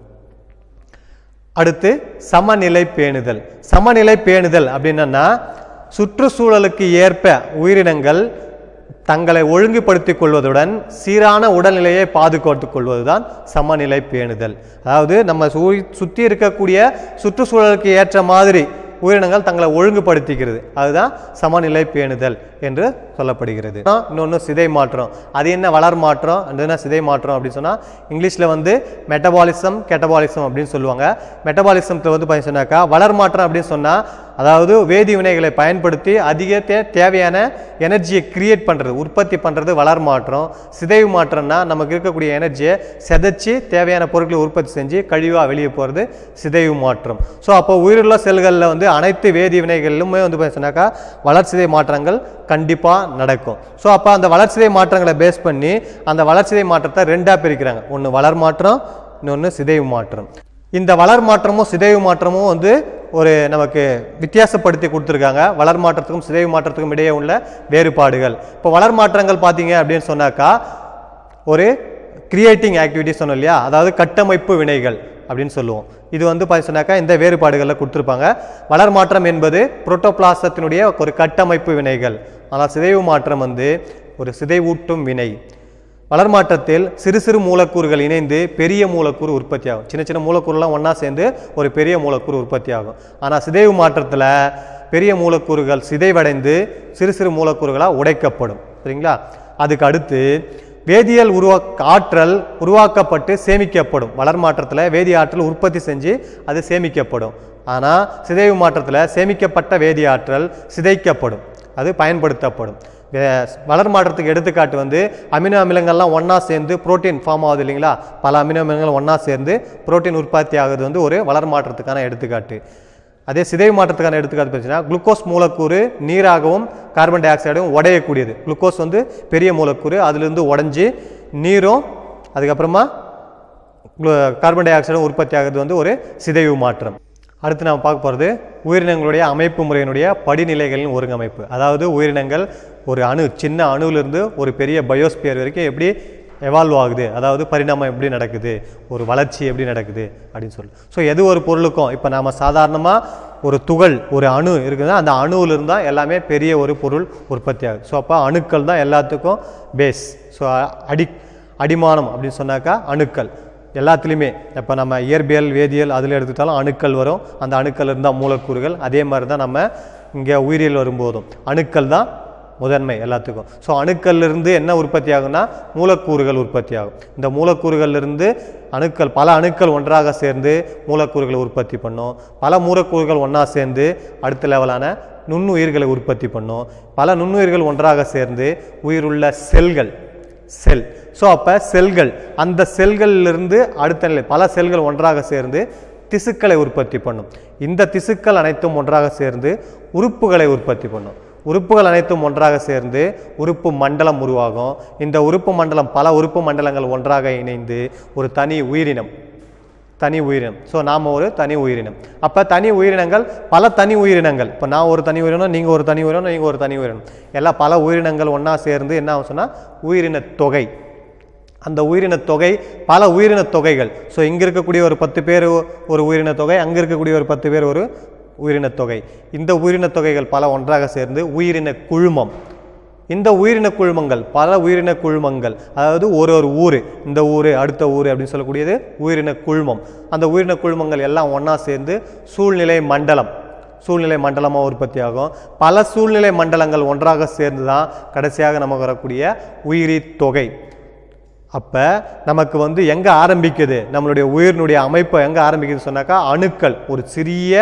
அடுத்து சமநிலை பேணுதல் சமநிலை பேணுதல் அப்படின்னா சுற்றுச்சூழலுக்கு ஏற்ப உயிரினங்கள் தங்களை ஒழுங்குபடுத்திக் கொள்வதுடன் சீரான உடல்நிலையை பாதுகாத்துக் கொள்வதுதான் சமநிலை பேணுதல் அதாவது நம்ம சு- சுற்றி இருக்கக்கூடிய சுற்றுச்சூழலுக்கு ஏற்ற மாதிரி உயிரினங்கள் தங்களை ஒழுங்குபடுத்திக்கிறது அதுதான் சமநிலை பேணுதல் என்று சொல்லப்படுகிறது இன்னொன்று சிதை மாற்றம் அது என்ன வளர் மாற்றம் அது என்ன சிதை மாற்றம் அப்படின்னு சொன்னால் இங்கிலீஷில் வந்து மெட்டபாலிசம் கெட்டபாலிசம் அப்படின்னு சொல்லுவாங்க மெட்டபாலிசத்தில் வந்து பார்த்தீங்க சொன்னாக்கா வளர் மாற்றம் அப்படின்னு சொன்னால் அதாவது வேதி வினைகளை பயன்படுத்தி அதிக தே- தேவையான எனர்ஜியை கிரியேட் பண்ணுறது உற்பத்தி பண்ணுறது வளர் மாற்றம் சிதைவு மாற்றம்னா நமக்கு இருக்கக்கூடிய எனர்ஜியை செதைச்சு தேவையான பொருட்களை உற்பத்தி செஞ்சு கழிவாக வெளியே போகிறது சிதைவு மாற்றம் ஸோ அப்போ உயிருள்ள செல்களில் வந்து அனைத்து வேதி வினைகளிலுமே வந்து பார்த்தீங்கன்னாக்கா வளர்சிதை மாற்றங்கள் கண்டிப்பாக நடக்கும் ஸோ அப்போ அந்த வளர்சிதை மாற்றங்களை பேஸ் பண்ணி அந்த வளர்சிதை மாற்றத்தை ரெண்டாக பிரிக்கிறாங்க ஒன்று வளர் மாற்றம் இன்னொன்று சிதைவு மாற்றம் இந்த வளர் மாற்றமும் சிதைவு மாற்றமும் வந்து ஒரு நமக்கு வித்தியாசப்படுத்தி கொடுத்துருக்காங்க வளர் மாற்றத்துக்கும் சிதைவு மாற்றத்துக்கும் இடையே உள்ள வேறுபாடுகள் இப்போ வளர் மாற்றங்கள் பார்த்தீங்க அப்படின்னு சொன்னாக்கா ஒரு கிரியேட்டிங் ஆக்டிவிட்டி சொன்னோம் இல்லையா அதாவது கட்டமைப்பு வினைகள் அப்படின்னு சொல்லுவோம் இது வந்து பார்த்து சொன்னாக்கா இந்த வேறுபாடுகளில் கொடுத்துருப்பாங்க வளர் மாற்றம் என்பது புரோட்டோபிளாசத்தினுடைய ஒரு கட்டமைப்பு வினைகள் ஆனால் சிதைவு மாற்றம் வந்து ஒரு சிதைவூட்டும் வினை வளர் மாற்றத்தில் சிறு சிறு மூலக்கூறுகள் இணைந்து பெரிய மூலக்கூறு உற்பத்தி ஆகும் சின்ன சின்ன மூலக்கூறுலாம் ஒன்றா சேர்ந்து ஒரு பெரிய மூலக்கூறு உற்பத்தி ஆகும் ஆனால் சிதைவு மாற்றத்தில் பெரிய மூலக்கூறுகள் சிதைவடைந்து சிறு சிறு மூலக்கூறுகளாக உடைக்கப்படும் சரிங்களா அதுக்கு அடுத்து வேதியியல் உருவாக்க ஆற்றல் உருவாக்கப்பட்டு சேமிக்கப்படும் வளர் மாற்றத்தில் வேதி ஆற்றல் உற்பத்தி செஞ்சு அது சேமிக்கப்படும் ஆனால் சிதைவு மாற்றத்தில் சேமிக்கப்பட்ட வேதி ஆற்றல் சிதைக்கப்படும் அது பயன்படுத்தப்படும் வே- வளர் மாற்றத்துக்கு எடுத்துக்காட்டு வந்து அமினோ அமிலங்கள்லாம் ஒன்றா சேர்ந்து புரோட்டீன் ஃபார்ம் ஆகுது இல்லைங்களா பல அமினோ அமிலங்கள் ஒன்றா சேர்ந்து புரோட்டீன் உற்பத்தி ஆகுது வந்து ஒரு வளர் மாற்றத்துக்கான எடுத்துக்காட்டு அதே சிதைவு மாற்றத்துக்கான எடுத்துக்காட்டு பார்த்தீங்கன்னா குளுக்கோஸ் மூலக்கூறு நீராகவும் கார்பன் டை ஆக்சைடும் உடையக்கூடியது குளுக்கோஸ் வந்து பெரிய மூலக்கூறு அதிலிருந்து உடைஞ்சு நீரும் அதுக்கப்புறமா குளு- கார்பன் டை ஆக்சைடும் உற்பத்தி ஆகுது வந்து ஒரு சிதைவு மாற்றம் அடுத்து நாம் பார்க்க போகிறது உயிரினங்களுடைய அமைப்பு முறையினுடைய படிநிலைகளின் ஒருங்கமைப்பு அதாவது உயிரினங்கள் ஒரு அணு சின்ன அணுவிலிருந்து ஒரு பெரிய பயோஸ்பியர் வரைக்கும் எப்படி எவால்வ் ஆகுது அதாவது பரிணாமம் எப்படி நடக்குது ஒரு வளர்ச்சி எப்படி நடக்குது அப்படின்னு சொல்லி ஸோ எது ஒரு பொருளுக்கும் இப்போ நாம் சாதாரணமாக ஒரு துகள் ஒரு அணு இருக்குதுன்னா அந்த அணுவிலிருந்து தான் எல்லாமே பெரிய ஒரு பொருள் உற்பத்தி ஆகுது ஸோ அப்போ அணுக்கள் தான் எல்லாத்துக்கும் பேஸ் ஸோ அடி அடிமானம் அப்படின்னு சொன்னாக்கா அணுக்கள் எல்லாத்துலேயுமே இப்போ நம்ம இயற்பியல் வேதியியல் அதில் எடுத்துக்கிட்டாலும் அணுக்கள் வரும் அந்த அணுக்கள் இருந்தால் மூலக்கூறுகள் அதே மாதிரி தான் நம்ம இங்கே உயிரியல் வரும்போதும் அணுக்கள் தான் முதன்மை எல்லாத்துக்கும் ஸோ அணுக்கள்லேருந்து என்ன உற்பத்தி ஆகும்னா மூலக்கூறுகள் உற்பத்தி ஆகும் இந்த மூலக்கூறுகள்லேருந்து அணுக்கள் பல அணுக்கள் ஒன்றாக சேர்ந்து மூலக்கூறுகளை உற்பத்தி பண்ணும் பல மூலக்கூறுகள் ஒன்றா சேர்ந்து அடுத்த லெவலான நுண்ணுயிர்களை உற்பத்தி பண்ணும் பல நுண்ணுயிர்கள் ஒன்றாக சேர்ந்து உயிருள்ள செல்கள் செல் ஸோ அப்போ செல்கள் அந்த செல்களிலிருந்து அடுத்த நிலை பல செல்கள் ஒன்றாக சேர்ந்து திசுக்களை உற்பத்தி பண்ணும் இந்த திசுக்கள் அனைத்தும் ஒன்றாக சேர்ந்து உறுப்புகளை உற்பத்தி பண்ணும் உறுப்புகள் அனைத்தும் ஒன்றாக சேர்ந்து உறுப்பு மண்டலம் உருவாகும் இந்த உறுப்பு மண்டலம் பல உறுப்பு மண்டலங்கள் ஒன்றாக இணைந்து ஒரு தனி உயிரினம் தனி உயிரினம் ஸோ நாம் ஒரு தனி உயிரினம் அப்போ தனி உயிரினங்கள் பல தனி உயிரினங்கள் இப்போ நான் ஒரு தனி உயிரினம் நீங்கள் ஒரு தனி உயிரினம் நீங்கள் ஒரு தனி உயிரினம் எல்லாம் பல உயிரினங்கள் ஒன்றா சேர்ந்து என்ன ஆகும் சொன்னால் உயிரின தொகை அந்த உயிரின தொகை பல உயிரின தொகைகள் ஸோ இங்கே இருக்கக்கூடிய ஒரு பத்து பேர் ஒரு உயிரின தொகை அங்கே இருக்கக்கூடிய ஒரு பத்து பேர் ஒரு உயிரின தொகை இந்த உயிரின தொகைகள் பல ஒன்றாக சேர்ந்து உயிரின குழுமம் இந்த உயிரின குழுமங்கள் பல உயிரின குழுமங்கள் அதாவது ஒரு ஒரு ஊர் இந்த ஊர் அடுத்த ஊர் அப்படின்னு சொல்லக்கூடியது உயிரின குழுமம் அந்த உயிரின குழுமங்கள் எல்லாம் ஒன்றா சேர்ந்து சூழ்நிலை மண்டலம் சூழ்நிலை மண்டலமாக உற்பத்தி ஆகும் பல சூழ்நிலை மண்டலங்கள் ஒன்றாக சேர்ந்து தான் கடைசியாக நமக்கு வரக்கூடிய உயிரி தொகை அப்போ நமக்கு வந்து எங்கே ஆரம்பிக்குது நம்மளுடைய உயிரினுடைய அமைப்பு எங்கே ஆரம்பிக்குது சொன்னாக்கா அணுக்கள் ஒரு சிறிய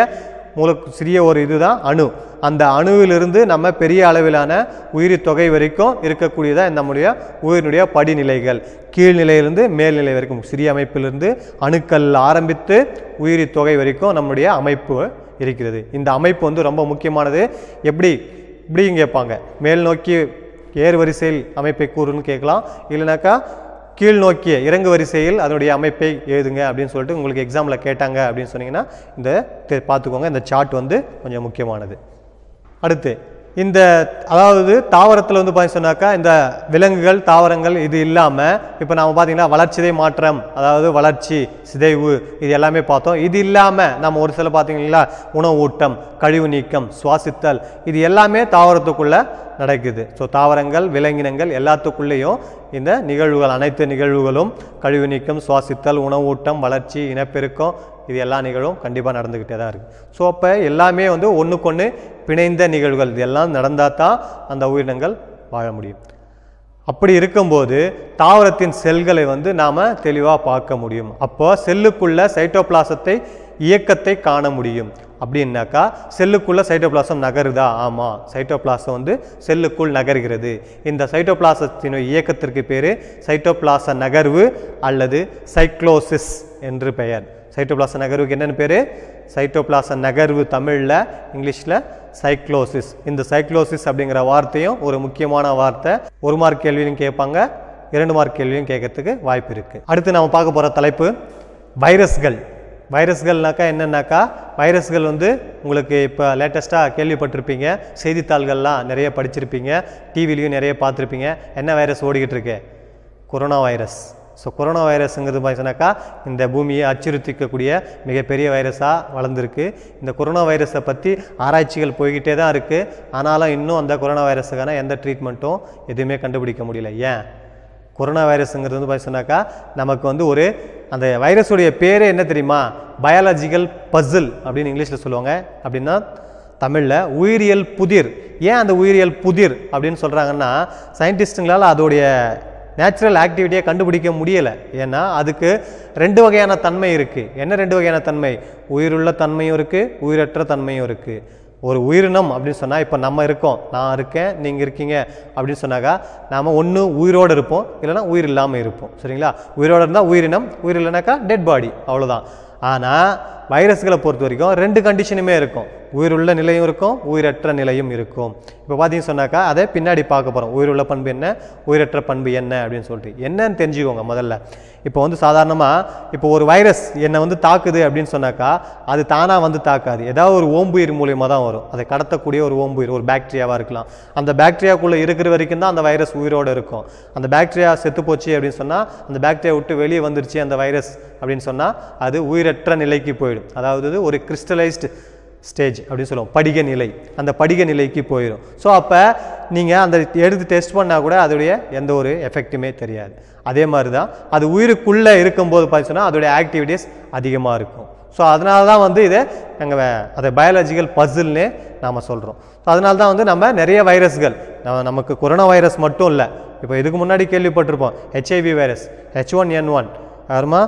மூல சிறிய ஒரு இதுதான் அணு அந்த அணுவிலிருந்து நம்ம பெரிய அளவிலான உயிரி தொகை வரைக்கும் இருக்கக்கூடியதான் நம்முடைய உயிரினுடைய படிநிலைகள் கீழ்நிலையிலிருந்து மேல்நிலை வரைக்கும் சிறிய அமைப்பிலிருந்து அணுக்கள் ஆரம்பித்து உயிரி தொகை வரைக்கும் நம்முடைய அமைப்பு இருக்கிறது இந்த அமைப்பு வந்து ரொம்ப முக்கியமானது எப்படி இப்படியும் கேட்பாங்க மேல் நோக்கி ஏறு வரிசையில் அமைப்பை கூறுன்னு கேட்கலாம் இல்லைனாக்கா கீழ் நோக்கிய இறங்கு வரிசையில் அதனுடைய அமைப்பை எழுதுங்க அப்படின்னு சொல்லிட்டு உங்களுக்கு எக்ஸாமில் கேட்டாங்க அப்படின்னு சொன்னீங்கன்னா இந்த தெ- பார்த்துக்கோங்க இந்த சார்ட் வந்து கொஞ்சம் முக்கியமானது அடுத்து இந்த அதாவது தாவரத்தில் வந்து பார்த்தீங்க சொன்னாக்கா இந்த விலங்குகள் தாவரங்கள் இது இல்லாமல் இப்போ நாம பார்த்தீங்கன்னா வளர்ச்சிதை மாற்றம் அதாவது வளர்ச்சி சிதைவு இது எல்லாமே பார்த்தோம் இது இல்லாமல் நம்ம ஒரு சில பார்த்தீங்களா உணவு ஊட்டம் கழிவு நீக்கம் சுவாசித்தல் இது எல்லாமே தாவரத்துக்குள்ள நடக்குது ஸோ தாவரங்கள் விலங்கினங்கள் எல்லாத்துக்குள்ளேயும் இந்த நிகழ்வுகள் அனைத்து நிகழ்வுகளும் கழிவு நீக்கம் சுவாசித்தல் உணவூட்டம் வளர்ச்சி இனப்பெருக்கம் இது எல்லா நிகழ்வும் கண்டிப்பாக நடந்துக்கிட்டே தான் இருக்குது ஸோ அப்போ எல்லாமே வந்து ஒன்றுக்கொன்று பிணைந்த நிகழ்வுகள் இது எல்லாம் நடந்தால் தான் அந்த உயிரினங்கள் வாழ முடியும் அப்படி இருக்கும்போது தாவரத்தின் செல்களை வந்து நாம் தெளிவாக பார்க்க முடியும் அப்போ செல்லுக்குள்ள சைட்டோபிளாசத்தை இயக்கத்தை காண முடியும் அப்படின்னாக்கா செல்லுக்குள்ள சைட்டோபிளாசம் நகருதா ஆமாம் சைட்டோபிளாசம் வந்து செல்லுக்குள் நகர்கிறது இந்த சைட்டோபிளாசத்தின் இயக்கத்திற்கு பேர் சைட்டோபிளாச நகர்வு அல்லது சைக்ளோசிஸ் என்று பெயர் சைட்டோபிளாச நகர்வுக்கு என்னென்னு பேர் சைட்டோபிளாச நகர்வு தமிழில் இங்கிலீஷில் சைக்ளோசிஸ் இந்த சைக்ளோசிஸ் அப்படிங்கிற வார்த்தையும் ஒரு முக்கியமான வார்த்தை ஒரு மார்க் கேள்வியும் கேட்பாங்க இரண்டு மார்க் கேள்வியும் கேட்கறதுக்கு வாய்ப்பு இருக்குது அடுத்து நம்ம பார்க்க போகிற தலைப்பு வைரஸ்கள் வைரஸ்கள்னாக்கா என்னன்னாக்கா வைரஸ்கள் வந்து உங்களுக்கு இப்போ லேட்டஸ்ட்டாக கேள்விப்பட்டிருப்பீங்க செய்தித்தாள்கள்லாம் நிறைய படிச்சிருப்பீங்க டிவிலையும் நிறைய பார்த்துருப்பீங்க என்ன வைரஸ் ஓடிக்கிட்டு இருக்கு கொரோனா வைரஸ் ஸோ கொரோனா வைரஸுங்கிறது பார்த்தீங்கன்னாக்கா இந்த பூமியை அச்சுறுத்திக்கக்கூடிய மிகப்பெரிய வைரஸாக வளர்ந்துருக்கு இந்த கொரோனா வைரஸை பற்றி ஆராய்ச்சிகள் போய்கிட்டே தான் இருக்குது ஆனாலும் இன்னும் அந்த கொரோனா வைரஸுக்கான எந்த ட்ரீட்மெண்ட்டும் எதுவுமே கண்டுபிடிக்க முடியல ஏன் கொரோனா வைரஸுங்கிறது வந்து பார்த்தீங்கன்னாக்கா நமக்கு வந்து ஒரு அந்த வைரஸுடைய பேரே என்ன தெரியுமா பயாலஜிக்கல் பசில் அப்படின்னு இங்கிலீஷில் சொல்லுவாங்க அப்படின்னா தமிழில் உயிரியல் புதிர் ஏன் அந்த உயிரியல் புதிர் அப்படின்னு சொல்கிறாங்கன்னா சயின்டிஸ்ட்டுங்களால் அதோடைய நேச்சுரல் ஆக்டிவிட்டியை கண்டுபிடிக்க முடியலை ஏன்னா அதுக்கு ரெண்டு வகையான தன்மை இருக்குது என்ன ரெண்டு வகையான தன்மை உயிருள்ள தன்மையும் இருக்குது உயிரற்ற தன்மையும் இருக்குது ஒரு உயிரினம் அப்படின்னு சொன்னால் இப்போ நம்ம இருக்கோம் நான் இருக்கேன் நீங்கள் இருக்கீங்க அப்படின்னு சொன்னாக்கா நாம் ஒன்று உயிரோடு இருப்போம் இல்லைன்னா உயிர் இல்லாமல் இருப்போம் சரிங்களா உயிரோடு இருந்தால் உயிரினம் உயிர் இல்லைனாக்கா டெட் பாடி அவ்வளோதான் ஆனால் வைரஸ்களை பொறுத்த வரைக்கும் ரெண்டு கண்டிஷனுமே இருக்கும் உயிருள்ள நிலையும் இருக்கும் உயிரற்ற நிலையும் இருக்கும் இப்போ பார்த்தீங்கன்னு சொன்னாக்கா அதை பின்னாடி பார்க்க போகிறோம் உயிருள்ள பண்பு என்ன உயிரற்ற பண்பு என்ன அப்படின்னு சொல்லிட்டு என்னன்னு தெரிஞ்சுக்கோங்க முதல்ல இப்போ வந்து சாதாரணமாக இப்போ ஒரு வைரஸ் என்னை வந்து தாக்குது அப்படின்னு சொன்னாக்கா அது தானாக வந்து தாக்காது ஏதாவது ஒரு ஓம்புயிர் மூலியமாக தான் வரும் அதை கடத்தக்கூடிய ஒரு ஓம்புயிர் ஒரு பாக்டீரியாவாக இருக்கலாம் அந்த பாக்டீரியாக்குள்ளே இருக்கிற வரைக்கும் தான் அந்த வைரஸ் உயிரோடு இருக்கும் அந்த பாக்டீரியா செத்து போச்சு அப்படின்னு சொன்னால் அந்த பாக்டீரியா விட்டு வெளியே வந்துருச்சு அந்த வைரஸ் அப்படின்னு சொன்னால் அது உயிரற்ற நிலைக்கு போயிடும் அதாவது ஒரு கிறிஸ்டலைஸ்டு ஸ்டேஜ் அப்படின்னு சொல்லுவோம் படிக நிலை அந்த படிக நிலைக்கு போயிடும் ஸோ அப்போ நீங்கள் அந்த எடுத்து டெஸ்ட் பண்ணால் கூட அதோடைய எந்த ஒரு எஃபெக்ட்டுமே தெரியாது அதே மாதிரி தான் அது உயிருக்குள்ளே இருக்கும்போது பார்த்தீங்கன்னா அதோடைய ஆக்டிவிட்டீஸ் அதிகமாக இருக்கும் ஸோ அதனால தான் வந்து இதை நாங்கள் அதை பயாலஜிக்கல் பசில்னே நாம் சொல்கிறோம் ஸோ அதனால தான் வந்து நம்ம நிறைய வைரஸ்கள் நம்ம நமக்கு கொரோனா வைரஸ் மட்டும் இல்லை இப்போ இதுக்கு முன்னாடி கேள்விப்பட்டிருப்போம் HIV virus H one N one அப்புறமா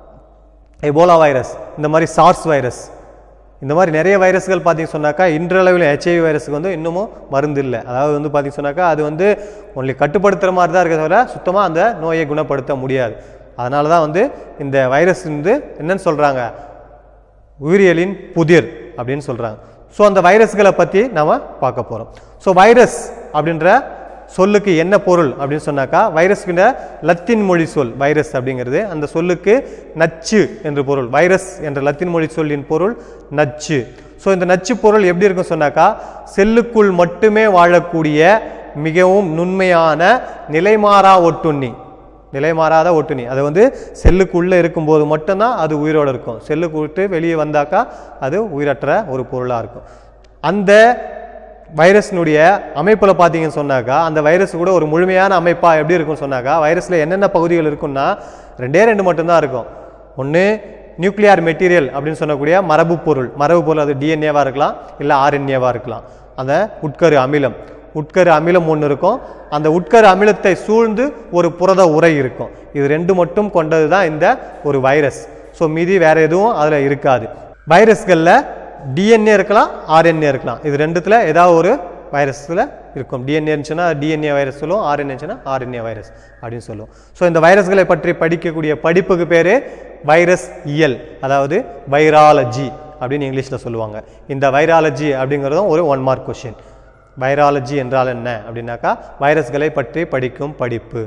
எபோலா வைரஸ் இந்த மாதிரி சார்ஸ் வைரஸ் இந்த மாதிரி நிறைய வைரஸ்கள் பார்த்தீங்க சொன்னாக்கா இன்றளவில் ஹெச்ஐவி வைரஸுக்கு வந்து இன்னமும் மருந்து இல்லை அதாவது வந்து பார்த்தீங்க சொன்னாக்கா அது வந்து ஒன்லி கட்டுப்படுத்துகிற மாதிரி தான் இருக்கிறத தவிர சுத்தமாக அந்த நோயை குணப்படுத்த முடியாது அதனால தான் வந்து இந்த வைரஸ் வந்து என்னன்னு சொல்கிறாங்க உயிரியலின் புதிர் அப்படின்னு சொல்கிறாங்க ஸோ அந்த வைரஸ்களை பற்றி நாம் பார்க்க போகிறோம் ஸோ வைரஸ் அப்படின்ற சொல்லுக்கு என்ன பொருள் அப்படின்னு சொன்னாக்கா வைரஸ்கிற லத்தீன் மொழி சொல் வைரஸ் அப்படிங்கிறது அந்த சொல்லுக்கு நச்சு என்று பொருள் வைரஸ் என்ற லத்தீன் மொழி சொல்லின் பொருள் நச்சு ஸோ இந்த நச்சு பொருள் எப்படி இருக்கும் சொன்னாக்கா செல்லுக்குள் மட்டுமே வாழக்கூடிய மிகவும் நுண்மையான நிலைமாறா ஒட்டுண்ணி நிலைமாறாத ஒட்டுண்ணி அது வந்து செல்லுக்குள்ளே இருக்கும்போது மட்டும்தான் அது உயிரோடு இருக்கும் செல்லுக்கு விட்டு வெளியே வந்தாக்கா அது உயிரற்ற ஒரு பொருளாக இருக்கும் அந்த வைரஸ்னுடைய அமைப்பில் பார்த்தீங்கன்னு சொன்னாக்கா அந்த வைரஸ் கூட ஒரு முழுமையான அமைப்பாக எப்படி இருக்கும்னு சொன்னாக்கா வைரஸில் என்னென்ன பகுதிகள் இருக்குன்னா ரெண்டே ரெண்டு மட்டும்தான் இருக்கும் ஒன்று நியூக்ளியார் மெட்டீரியல் அப்படின்னு சொல்லக்கூடிய மரபு பொருள் மரபு பொருள் அது டிஎன்ஏவாக இருக்கலாம் இல்லை ஆர்என்ஏவாக இருக்கலாம் அந்த உட்கரு அமிலம் உட்கரு அமிலம் ஒன்று இருக்கும் அந்த உட்கரு அமிலத்தை சூழ்ந்து ஒரு புரத உரை இருக்கும் இது ரெண்டு மட்டும் கொண்டது தான் இந்த ஒரு வைரஸ் ஸோ மீதி வேற எதுவும் அதில் இருக்காது வைரஸ்களில் டிஎன்ஏ இருக்கலாம் ஆர்என்ஏ இருக்கலாம் இது ரெண்டுத்தில் ஏதாவது ஒரு வைரஸில் இருக்கும் டிஎன்ஏ இருந்துச்சுன்னா டிஎன்ஏ வைரஸ் சொல்லுவோம் ஆர்என்ஏ இருந்துச்சுன்னா ஆர்என்ஏ வைரஸ் அப்படின்னு சொல்லுவோம் ஸோ இந்த வைரஸ்களை பற்றி படிக்கக்கூடிய படிப்புக்கு பேர் வைரஸ் இயல் அதாவது வைராலஜி அப்படின்னு இங்கிலீஷில் சொல்லுவாங்க இந்த வைராலஜி அப்படிங்கிறதும் ஒரு ஒன் மார்க் கொஷின் வைராலஜி என்றால் என்ன அப்படின்னாக்கா வைரஸ்களை பற்றி படிக்கும் படிப்பு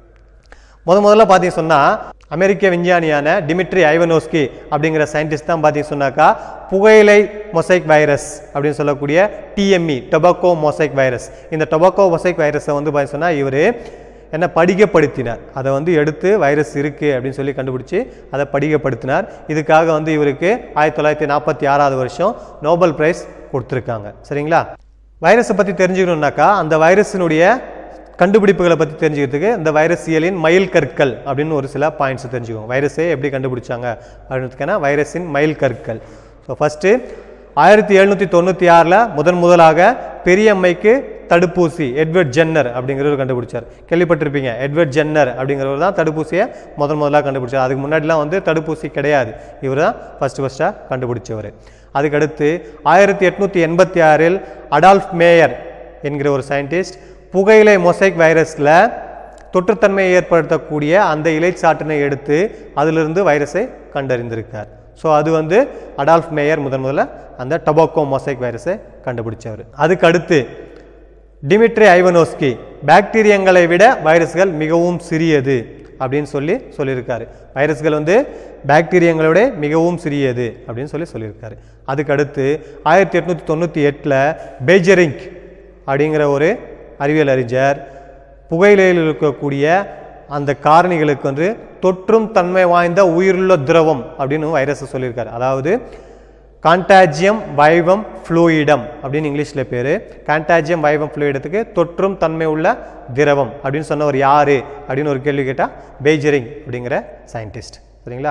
முத முதல்ல பார்த்தீங்க சொன்னால் அமெரிக்க விஞ்ஞானியான டிமிட்ரி ஐவனோஸ்கி அப்படிங்கிற சயின்டிஸ்ட் தான் பார்த்தீங்க சொன்னாக்கா புகையிலை மொசைக் வைரஸ் அப்படின்னு சொல்லக்கூடிய டிஎம்இ டொபாக்கோ மொசைக் வைரஸ் இந்த டொபாக்கோ மொசைக் வைரஸை வந்து பார்த்தீங்க சொன்னால் இவர் என்ன படிக்கப்படுத்தினார் அதை வந்து எடுத்து வைரஸ் இருக்குது அப்படின்னு சொல்லி கண்டுபிடிச்சி அதை படிக்கப்படுத்தினார் இதுக்காக வந்து இவருக்கு ஆயிரத்தி தொள்ளாயிரத்தி நாற்பத்தி ஆறாவது வருஷம் நோபல் பிரைஸ் கொடுத்துருக்காங்க சரிங்களா வைரஸை பற்றி தெரிஞ்சுக்கணுன்னாக்கா அந்த வைரஸினுடைய கண்டுபிடிப்புகளை பற்றி தெரிஞ்சுக்கிறதுக்கு இந்த வைரசியலின் மைல் கற்கள் அப்படின்னு ஒரு சில பாயிண்ட்ஸ் தெரிஞ்சுக்கோங்க வைரஸை எப்படி கண்டுபிடிச்சாங்க அப்படின்றதுக்கான வைரஸின் மைல் கற்கள் ஸோ ஃபஸ்ட்டு ஆயிரத்தி எழுநூற்றி தொண்ணூற்றி ஆறில் முதன் முதலாக பெரியம்மைக்கு தடுப்பூசி எட்வர்ட் ஜென்னர் அப்படிங்கிறவர் கண்டுபிடிச்சார் கேள்விப்பட்டிருப்பீங்க எட்வர்ட் ஜென்னர் அப்படிங்கிறவர் தான் தடுப்பூசியை முதன் முதலாக கண்டுபிடிச்சார் அதுக்கு முன்னாடிலாம் வந்து தடுப்பூசி கிடையாது இவர் தான் ஃபஸ்ட்டு ஃபஸ்ட்டாக கண்டுபிடிச்சவர் அதுக்கடுத்து ஆயிரத்தி எட்நூற்றி எண்பத்தி ஆறில் அடால்ஃப் மேயர் என்கிற ஒரு சயின்டிஸ்ட் புகையிலை மொசைக் வைரஸில் தொற்றுத்தன்மையை ஏற்படுத்தக்கூடிய அந்த இலைச்சாற்றினை எடுத்து அதிலிருந்து வைரஸை கண்டறிந்திருக்கார் ஸோ அது வந்து அடால்ஃப் மேயர் முதன் முதல்ல அந்த டொபாக்கோ மொசைக் வைரஸை கண்டுபிடிச்சவர் அதுக்கு அடுத்து டிமிட்ரி ஐவனோஸ்கி பாக்டீரியங்களை விட வைரஸ்கள் மிகவும் சிறியது அப்படின்னு சொல்லி சொல்லியிருக்காரு வைரஸ்கள் வந்து பாக்டீரியங்களை விட மிகவும் சிறியது அப்படின்னு சொல்லி சொல்லியிருக்காரு அதுக்கு அடுத்து ஆயிரத்தி எட்நூற்றி தொண்ணூற்றி எட்டில் பேஜரிங்க் அப்படிங்கிற ஒரு அறிவியல் அறிஞர் புகையிலையில் இருக்கக்கூடிய அந்த காரணிகளுக்கு வந்து தொற்றும் தன்மை வாய்ந்த உயிருள்ள திரவம் அப்படின்னு வைரஸை சொல்லியிருக்காரு அதாவது கான்டாஜியம் வைவம் ஃப்ளூயிடம் அப்படின்னு இங்கிலீஷில் பேர் கான்டாஜியம் வைவம் ஃப்ளூயிடத்துக்கு தொற்றும் தன்மை உள்ள திரவம் அப்படின்னு சொன்னவர் யார் அப்படின்னு ஒரு கேள்வி கேட்டால் பேஜரிங் அப்படிங்கிற சயின்டிஸ்ட் சரிங்களா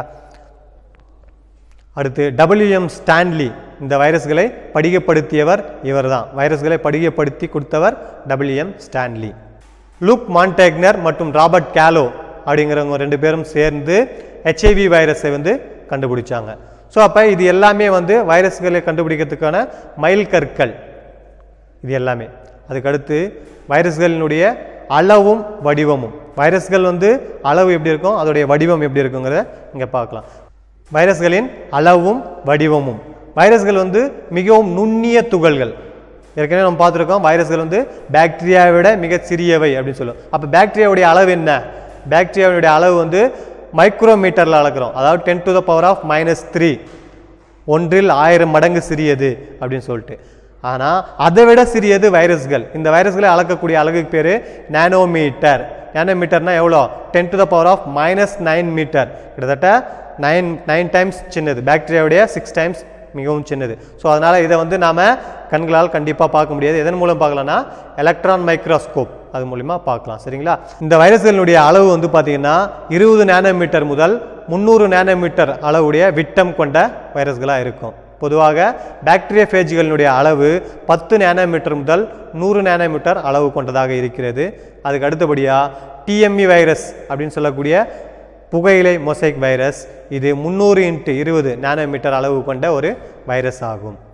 அடுத்து டபிள்யூஎம் ஸ்டான்லி இந்த வைரஸ்களை படிகப்படுத்தியவர் இவர்தான் வைரஸ்களை படிகப்படுத்தி கொடுத்தவர் டபிள்யூஎம் ஸ்டான்லி லூக் மான்டேக்னர் மற்றும் ராபர்ட் கேலோ அப்படிங்கிறவங்க ரெண்டு பேரும் சேர்ந்து ஹெச்ஐவி வைரஸை வந்து கண்டுபிடிச்சாங்க ஸோ அப்போ இது எல்லாமே வந்து வைரஸ்களை கண்டுபிடிக்கிறதுக்கான மைல் கற்கள் இது எல்லாமே அதுக்கடுத்து வைரஸ்களினுடைய அளவும் வடிவமும் வைரஸ்கள் வந்து அளவு எப்படி இருக்கும் அதோடைய வடிவம் எப்படி இருக்குங்கிறத இங்கே பார்க்கலாம் வைரஸ்களின் அளவும் வடிவமும் வைரஸ்கள் வந்து மிகவும் நுண்ணிய துகள்கள் ஏற்கனவே நம்ம பார்த்துருக்கோம் வைரஸ்கள் வந்து பாக்டீரியாவை விட மிக சிறியவை அப்படின்னு சொல்லுவோம் அப்போ பாக்டீரியாவுடைய அளவு என்ன பாக்டீரியாவுடைய அளவு வந்து மைக்ரோமீட்டரில் அளக்கிறோம் அதாவது ten to the power of minus three ஒன்றில் ஆயிரம் மடங்கு சிறியது அப்படின்னு சொல்லிட்டு ஆனால் அதை விட சிறியது வைரஸ்கள் இந்த வைரஸ்களை அளக்கக்கூடிய அலகுக்கு பேர் நானோமீட்டர் நானோமீட்டர்னா எவ்வளோ ten to the power of minus nine metre கிட்டத்தட்ட நைன் நைன் டைம்ஸ் சின்னது பாக்டீரியாவுடைய சிக்ஸ் டைம்ஸ் மிகவும் சின்னது ஸோ அதனால் இதை வந்து நாம் கண்களால் கண்டிப்பாக பார்க்க முடியாது எதன் மூலம் பார்க்கலாம்னா எலக்ட்ரான் மைக்ரோஸ்கோப் அது மூலிமா பார்க்கலாம் சரிங்களா இந்த வைரஸ்களினுடைய அளவு வந்து பார்த்திங்கன்னா இருபது நேனோமீட்டர் முதல் முந்நூறு நேனோமீட்டர் அளவுடைய விட்டம் கொண்ட வைரஸ்களாக இருக்கும் பொதுவாக பாக்டீரியோஃபேஜ்களினுடைய அளவு பத்து நேனோமீட்டர் முதல் நூறு நேனோமீட்டர் அளவு கொண்டதாக இருக்கிறது அதுக்கு அடுத்தபடியாக டிஎம்இ வைரஸ் அப்படின்னு சொல்லக்கூடிய புகையிலை மொசைக் வைரஸ் இது முந்நூறு இன்ட்டு இருபது நேனோமீட்டர் அளவு கொண்ட ஒரு வைரஸ் ஆகும்